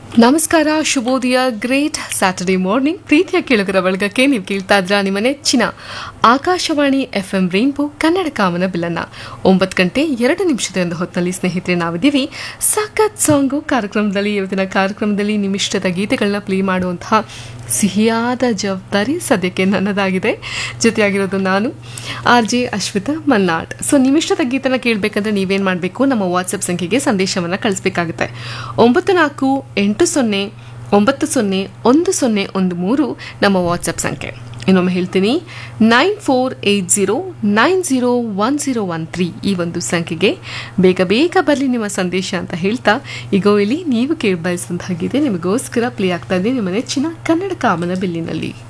ನಮಸ್ಕಾರ ಶುಭೋದಯ great Saturday morning ಪ್ರೀತಿಯ ಕೇಳುಗರ ಬಳಗಕ್ಕೆ ನೀವು ಕೇಳ್ತಾ ಇದ್ರ ನಿಮ್ಮ ನೆಚ್ಚಿನ Akashvani F M rainbow Kannada ಕಾಮನ ಬಿಲ್ಲನ್ನ ಒಂಬತ್ತು ಗಂಟೆ ಎರಡು ನಿಮಿಷದ ಒಂದು ಹೊತ್ತಿನಲ್ಲಿ ಸ್ನೇಹಿತರೆ ನಾವಿದ್ದೀವಿ ಸಖತ್ ಸಾಂಗು ಕಾರ್ಯಕ್ರಮದಲ್ಲಿ ಇವತ್ತಿನ ಕಾರ್ಯಕ್ರಮದಲ್ಲಿ ನಿಮಿಷ್ಟದ ಗೀತೆಗಳನ್ನ ಪ್ಲೇ ಮಾಡುವಂತಹ ಸಿಹಿಯಾದ ಜವಾಬ್ದಾರಿ ಸದ್ಯಕ್ಕೆ ನನ್ನದಾಗಿದೆ ಜೊತೆಯಾಗಿರೋದು ನಾನು ಆರ್ ಜೆ ಅಶ್ವಿತಾ ಮಲ್ನಾಡ್ ಸೊ ನಿಮಿಷ್ಟದ ಗೀತನ ಕೇಳಬೇಕಂದ್ರೆ ನೀವೇನು ಮಾಡಬೇಕು ನಮ್ಮ ವಾಟ್ಸಪ್ ಸಂಖ್ಯೆಗೆ ಸಂದೇಶವನ್ನು ಕಳಿಸ್ಬೇಕಾಗುತ್ತೆ ಒಂಬತ್ತು ನಾಲ್ಕು ಎಂಟು ಸೊನ್ನೆ ಒಂಬತ್ತು ಸೊನ್ನೆ ಒಂದು ಸೊನ್ನೆ ಒಂದು ಮೂರು ನಮ್ಮ ವಾಟ್ಸಪ್ ಸಂಖ್ಯೆ ಇನ್ನೊಮ್ಮೆ ಹೇಳ್ತೀನಿ nine four eight zero nine zero one zero one three ಈ ಒಂದು ಸಂಖ್ಯೆಗೆ ಬೇಗ ಬೇಗ ಬರಲಿ ನಿಮ್ಮ ಸಂದೇಶ ಅಂತ ಹೇಳ್ತಾ ಈಗ ಇಲ್ಲಿ ನೀವು ಕೇಳಿ ಬಯಸಿದಂತಾಗಿದೆ ನಿಮಗೋಸ್ಕರ ಪ್ಲೇ ಆಗ್ತಾ ಇದೆ ನಿಮ್ಮ ನೆಚ್ಚಿನ ಕನ್ನಡ ಕಾಮನ ಬಿಲ್ಲಿನಲ್ಲಿ